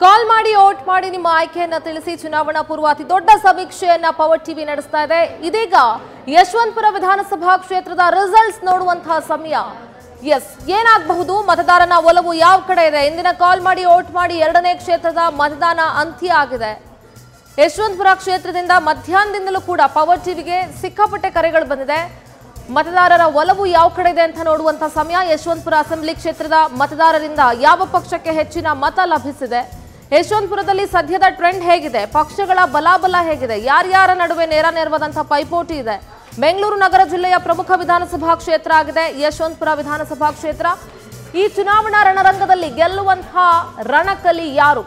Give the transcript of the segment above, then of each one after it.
ಕಾಲ್ ಮಾಡಿ ಓಟ್ ಮಾಡಿ ನಿಮ್ಮ ಆಯ್ಕೆಯನ್ನ ತಿಳಿಸಿ ಚುನಾವಣಾ ಪೂರ್ವ ಅತಿ ದೊಡ್ಡ ಸಮೀಕ್ಷೆಯನ್ನ ಪವರ್ ಟಿವಿ ನಡೆಸ್ತಾ ಇದೆ ಇದೀಗ ಯಶವಂತಪುರ ವಿಧಾನಸಭಾ ಕ್ಷೇತ್ರದ ರಿಸಲ್ಟ್ಸ್ ನೋಡುವಂತಹ ಸಮಯ ಎಸ್ ಏನಾಗಬಹುದು ಮತದಾರನ ಒಲವು ಯಾವ ಕಡೆ ಇದೆ ಇಂದಿನ ಕಾಲ್ ಮಾಡಿ ಓಟ್ ಮಾಡಿ ಎರಡನೇ ಕ್ಷೇತ್ರದ ಮತದಾನ ಅಂತ್ಯ ಆಗಿದೆ ಯಶವಂತಪುರ ಕ್ಷೇತ್ರದಿಂದ ಮಧ್ಯಾಹ್ನದಿಂದಲೂ ಕೂಡ ಪವರ್ ಟಿವಿಗೆ ಸಿಕ್ಕಾಪಟ್ಟೆ ಕರೆಗಳು ಬಂದಿದೆ ಮತದಾರರ ಒಲವು ಯಾವ ಕಡೆ ಇದೆ ಅಂತ ನೋಡುವಂತ ಸಮಯ ಯಶವಂತಪುರ ಅಸೆಂಬ್ಲಿ ಕ್ಷೇತ್ರದ ಮತದಾರರಿಂದ ಯಾವ ಪಕ್ಷಕ್ಕೆ ಹೆಚ್ಚಿನ ಮತ ಲಭಿಸಿದೆ ಯಶವಂತಪುರದಲ್ಲಿ ಸದ್ಯದ ಟ್ರೆಂಡ್ ಹೇಗಿದೆ ಪಕ್ಷಗಳ ಬಲಾಬಲ ಹೇಗಿದೆ ಯಾರ್ಯಾರ ನಡುವೆ ನೇರ ನೇರವಾದಂತಹ ಪೈಪೋಟಿ ಇದೆ ಬೆಂಗಳೂರು ನಗರ ಜಿಲ್ಲೆಯ ಪ್ರಮುಖ ವಿಧಾನಸಭಾ ಕ್ಷೇತ್ರ ಆಗಿದೆ ಯಶವಂತಪುರ ವಿಧಾನಸಭಾ ಕ್ಷೇತ್ರ ಈ ಚುನಾವಣಾ ರಣರಂಗದಲ್ಲಿ ಗೆಲ್ಲುವಂತಹ ರಣಕಲಿ ಯಾರು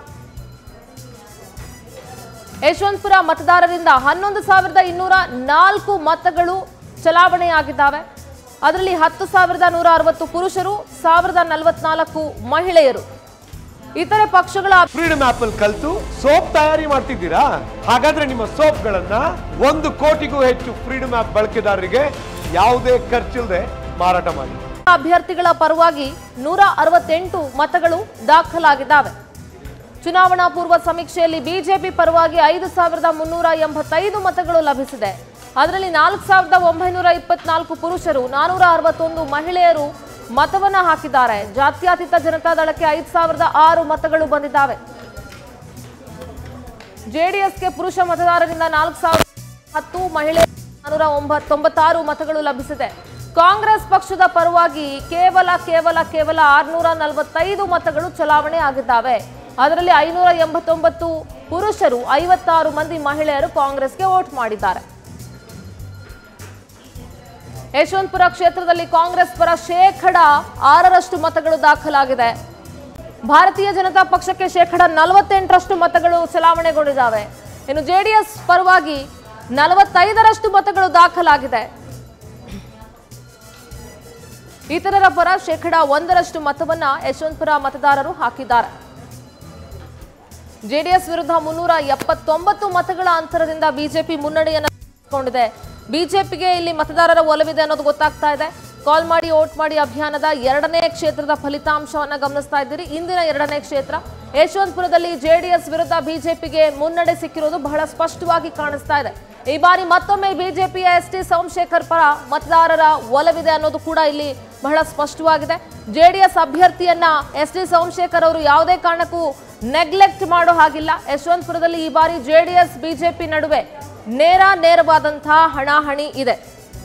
ಯಶವಂತಪುರ ಮತದಾರರಿಂದ ಹನ್ನೊಂದು ಸಾವಿರದ ಇನ್ನೂರ ನಾಲ್ಕು ಮತಗಳು ಚಲಾವಣೆಯಾಗಿದ್ದಾವೆ ಅದರಲ್ಲಿ ಹತ್ತು ಸಾವಿರದ ನೂರ ಅರವತ್ತು ಪುರುಷರು ಸಾವಿರದ ನಲವತ್ನಾಲ್ಕು ಮಹಿಳೆಯರು ಇತರೆ ಪಕ್ಷಗಳ ಫ್ರೀಡಮ್ ಆಪ್ ಅಲ್ಲಿ ಕಲ್ತು ಸೋಪ್ ತಯಾರಿ ಮಾಡ್ತಿದ್ದೀರಾ ಹಾಗಾದ್ರೆ ನಿಮ್ಮ ಸೋಪ್ಗಳನ್ನ ಒಂದು ಕೋಟಿಗೂ ಹೆಚ್ಚು ಫ್ರೀಡಮ್ ಆಪ್ ಬಳಕೆದಾರರಿಗೆ ಯಾವುದೇ ಖರ್ಚಿಲ್ಲದೆ ಮಾರಾಟ ಮಾಡಿ ಅಭ್ಯರ್ಥಿಗಳ ಪರವಾಗಿ ನೂರ ಅರವತ್ತೆಂಟು ಮತಗಳು ದಾಖಲಾಗಿದ್ದಾವೆ ಚುನಾವಣಾ ಪೂರ್ವ ಸಮೀಕ್ಷೆಯಲ್ಲಿ ಬಿಜೆಪಿ ಪರವಾಗಿ ಐದು ಸಾವಿರದ ಮುನ್ನೂರ ಎಂಬತ್ತೈದು ಮತಗಳು ಲಭಿಸಿದೆ ಅದರಲ್ಲಿ ನಾಲ್ಕು ಸಾವಿರದ ಒಂಬೈನೂರ ಇಪ್ಪತ್ನಾಲ್ಕು ಪುರುಷರು ನಾನೂರ ಅರವತ್ತೊಂದು ಮಹಿಳೆಯರು ಮತವನ್ನ ಹಾಕಿದ್ದಾರೆ ಜಾತ್ಯತೀತ ಜನತಾದಳಕ್ಕೆ ಐದು ಸಾವಿರದ ಆರು ಮತಗಳು ಬಂದಿದ್ದಾವೆ ಜೆಡಿಎಸ್ಗೆ ಪುರುಷ ಮತದಾರರಿಂದ ನಾಲ್ಕು ಸಾವಿರದ ಹತ್ತು ಮಹಿಳೆ ನಾನೂರ ಒಂಬತ್ ತೊಂಬತ್ತಾರು ಮತಗಳು ಲಭಿಸಿದೆ ಕಾಂಗ್ರೆಸ್ ಪಕ್ಷದ ಪರವಾಗಿ ಕೇವಲ ಕೇವಲ ಕೇವಲ ಆರ್ನೂರ ನಲವತ್ತೈದು ಮತಗಳು ಚಲಾವಣೆ ಆಗಿದ್ದಾವೆ ಅದರಲ್ಲಿ ಐನೂರ ಎಂಬತ್ತೊಂಬತ್ತು ಪುರುಷರು ಐವತ್ತಾರು ಮಂದಿ ಮಹಿಳೆಯರು ಕಾಂಗ್ರೆಸ್ಗೆ ವೋಟ್ ಮಾಡಿದ್ದಾರೆ ಯಶವಂತಪುರ ಕ್ಷೇತ್ರದಲ್ಲಿ ಕಾಂಗ್ರೆಸ್ ಪರ ಶೇಕಡ ಆರರಷ್ಟು ಮತಗಳು ದಾಖಲಾಗಿದೆ ಭಾರತೀಯ ಜನತಾ ಪಕ್ಷಕ್ಕೆ ಶೇಕಡ ನಲವತ್ತೆಂಟರಷ್ಟು ಮತಗಳು ಚಲಾವಣೆಗೊಂಡಿದ್ದಾವೆ ಇನ್ನು ಜೆಡಿಎಸ್ ಪರವಾಗಿ ನಲವತ್ತೈದರಷ್ಟು ಮತಗಳು ದಾಖಲಾಗಿದೆ ಇತರರ ಪರ ಶೇಕಡ ಒಂದರಷ್ಟು ಮತವನ್ನ ಯಶವಂತಪುರ ಮತದಾರರು ಹಾಕಿದ್ದಾರೆ ಜೆಡಿಎಸ್ ವಿರುದ್ಧ ಮುನ್ನೂರ ಎಪ್ಪತ್ತೊಂಬತ್ತು ಮತಗಳ ಅಂತರದಿಂದ ಬಿಜೆಪಿ ಮುನ್ನಡೆಯನ್ನು ಕೊಂಡಿದೆ ಬಿಜೆಪಿಗೆ ಇಲ್ಲಿ ಮತದಾರರ ಒಲವಿದೆ ಅನ್ನೋದು ಗೊತ್ತಾಗ್ತಾ ಇದೆ ಕಾಲ್ ಮಾಡಿ ಓಟ್ ಮಾಡಿ ಅಭಿಯಾನದ ಎರಡನೇ ಕ್ಷೇತ್ರದ ಫಲಿತಾಂಶವನ್ನ ಗಮನಿಸ್ತಾ ಇದ್ದೀರಿ ಇಂದಿನ ಎರಡನೇ ಕ್ಷೇತ್ರ ಯಶವಂತಪುರದಲ್ಲಿ ಜೆಡಿಎಸ್ ವಿರುದ್ಧ ಬಿಜೆಪಿಗೆ ಮುನ್ನಡೆ ಸಿಕ್ಕಿರೋದು ಬಹಳ ಸ್ಪಷ್ಟವಾಗಿ ಕಾಣಿಸ್ತಾ ಇದೆ ಈ ಬಾರಿ ಮತ್ತೊಮ್ಮೆ ಬಿಜೆಪಿಯ ಎಸ್ ಟಿ ಸೋಮಶೇಖರ್ ಪರ ಮತದಾರರ ಒಲವಿದೆ ಅನ್ನೋದು ಕೂಡ ಇಲ್ಲಿ ಬಹಳ ಸ್ಪಷ್ಟವಾಗಿದೆ ಜೆಡಿಎಸ್ ಅಭ್ಯರ್ಥಿಯನ್ನ ಎಸ್ ಟಿ ಸೋಮಶೇಖರ್ ಅವರು ಯಾವುದೇ ಕಾರಣಕ್ಕೂ ನೆಗ್ಲೆಕ್ಟ್ ಮಾಡೋ ಹಾಗಿಲ್ಲ ಯಶವಂತಪುರದಲ್ಲಿ ಈ ಬಾರಿ ಜೆಡಿಎಸ್ ಬಿಜೆಪಿ ನಡುವೆ ನೇರ ನೇರವಾದಂತಹ ಹಣಾಹಣಿ ಇದೆ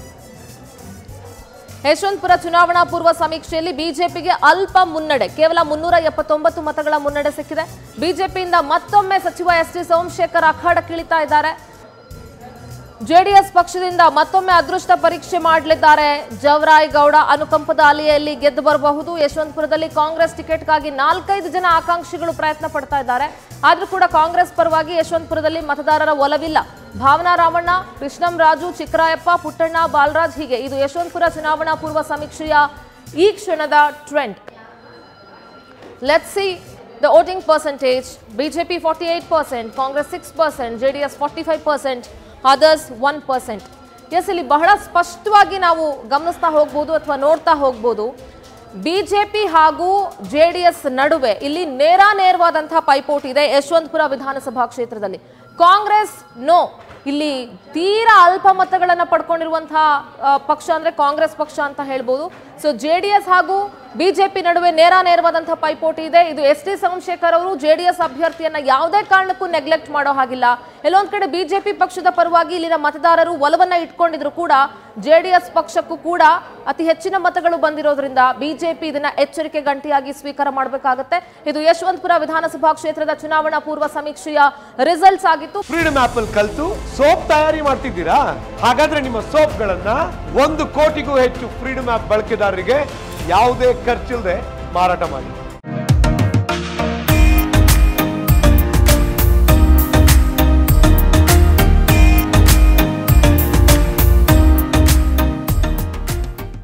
ಯಶವಂತಪುರ ಚುನಾವಣಾ ಪೂರ್ವ ಸಮೀಕ್ಷೆಯಲ್ಲಿ ಬಿಜೆಪಿಗೆ ಅಲ್ಪ ಮುನ್ನಡೆ ಕೇವಲ ಮುನ್ನೂರ ಎಪ್ಪತ್ತೊಂಬತ್ತು ಮತಗಳ ಮುನ್ನಡೆ ಸಿಕ್ಕಿದೆ ಬಿಜೆಪಿಯಿಂದ ಮತ್ತೊಮ್ಮೆ ಸಚಿವ ಎಸ್ ಟಿ ಸೋಮಶೇಖರ್ ಅಖಾಡಕ್ಕಿಳಿತಾ ಇದ್ದಾರೆ ಜೆಡಿಎಸ್ ಪಕ್ಷದಿಂದ ಮತ್ತೊಮ್ಮೆ ಅದೃಷ್ಟ ಪರೀಕ್ಷೆ ಮಾಡಲಿದ್ದಾರೆ ಜವರಾಯ್ ಗೌಡ ಅನುಕಂಪದ ಅಲೆಯಲ್ಲಿ ಗೆದ್ದು ಬರಬಹುದು ಯಶವಂತಪುರದಲ್ಲಿ ಕಾಂಗ್ರೆಸ್ ಟಿಕೆಟ್ಗಾಗಿ ನಾಲ್ಕೈದು ಜನ ಆಕಾಂಕ್ಷಿಗಳು ಪ್ರಯತ್ನ ಪಡ್ತಾ ಇದ್ದಾರೆ ಆದ್ರೂ ಕೂಡ ಕಾಂಗ್ರೆಸ್ ಪರವಾಗಿ ಯಶವಂತಪುರದಲ್ಲಿ ಮತದಾರರ ಒಲವಿಲ್ಲ ಭಾವನಾ ರಾಮಣ್ಣ ಕೃಷ್ಣಂ ರಾಜು ಚಿಕ್ಕರಾಯಪ್ಪ ಪುಟ್ಟಣ್ಣ ಬಾಲರಾಜ್ ಹೀಗೆ ಇದು ಯಶವಂತಪುರ ಚುನಾವಣಾ ಪೂರ್ವ ಸಮೀಕ್ಷೆಯ ಈ ಕ್ಷಣದ trend Let's see the voting percentage. BJP 48%, Congress 6%, JDS 45%, others 1%. Yes ಇಲ್ಲಿ ಬಹಳ ಸ್ಪಷ್ಟವಾಗಿ ನಾವು ಗಮನಿಸ್ತಾ ಹೋಗ್ಬೋದು ಅಥವಾ ನೋಡ್ತಾ ಹೋಗ್ಬೋದು ಬಿಜೆಪಿ ಹಾಗೂ ಜೆ ಡಿ ಎಸ್ ನಡುವೆ ಇಲ್ಲಿ ನೇರ ನೇರವಾದಂತಹ ಪೈಪೋಟಿ ಇದೆ ಯಶವಂತಪುರ ವಿಧಾನಸಭಾ ಕ್ಷೇತ್ರದಲ್ಲಿ ಕಾಂಗ್ರೆಸ್ ನೋ ಇಲ್ಲಿ ತೀರಾ ಅಲ್ಪ ಮತಗಳನ್ನ ಪಡ್ಕೊಂಡಿರುವಂತಹ ಆ, ಪಕ್ಷ ಅಂದ್ರೆ ಕಾಂಗ್ರೆಸ್ ಪಕ್ಷ ಅಂತ ಹೇಳ್ಬೋದು ಸೊ ಜೆ ಡಿ ಎಸ್ ಹಾಗೂ ಬಿಜೆಪಿ ನಡುವೆ ನೇರ ನೇರವಾದಂತಹ ಪೈಪೋಟಿ ಇದೆ ಇದು ಎಸ್ ಟಿ ಸೋಮಶೇಖರ್ ಅವರು ಜೆಡಿಎಸ್ ಅಭ್ಯರ್ಥಿಯನ್ನ ಯಾವುದೇ ಕಾರಣಕ್ಕೂ ನೆಗ್ಲೆಕ್ಟ್ ಮಾಡೋ ಹಾಗಿಲ್ಲ ಎಲ್ಲೊಂದ್ ಕಡೆ ಬಿಜೆಪಿ ಪಕ್ಷದ ಪರವಾಗಿ ಇಲ್ಲಿನ ಮತದಾರರು ಒಲವನ್ನ ಇಟ್ಕೊಂಡಿದ್ರು ಕೂಡ ಜೆಡಿಎಸ್ ಪಕ್ಷಕ್ಕೂ ಕೂಡ ಅತಿ ಹೆಚ್ಚಿನ ಮತಗಳು ಬಂದಿರೋದ್ರಿಂದ ಬಿಜೆಪಿ ಇದನ್ನ ಎಚ್ಚರಿಕೆ ಗಂಟೆಯಾಗಿ ಸ್ವೀಕಾರ ಮಾಡಬೇಕಾಗುತ್ತೆ ಇದು ಯಶವಂತಪುರ ವಿಧಾನಸಭಾ ಕ್ಷೇತ್ರದ ಚುನಾವಣಾ ಪೂರ್ವ ಸಮೀಕ್ಷೆಯ ರಿಸಲ್ಟ್ಸ್ ಆಗಿತ್ತು ಫ್ರೀಡಮ್ ಆಪ್ ಅಲ್ಲಿ ಕಲ್ತು ಸೋಪ್ ತಯಾರಿ ಮಾಡ್ತಿದ್ದೀರಾ ಹಾಗಾದ್ರೆ ನಿಮ್ಮ ಸೋಪ್ಗಳನ್ನ ಒಂದು ಕೋಟಿಗೂ ಹೆಚ್ಚು ಫ್ರೀಡಮ್ ಆಪ್ ಬಳಕೆದಾರರಿಗೆ ಯಾವುದೇ ಖರ್ಚಿಲ್ಲದೆ ಮಾರಾಟ ಮಾಡಿ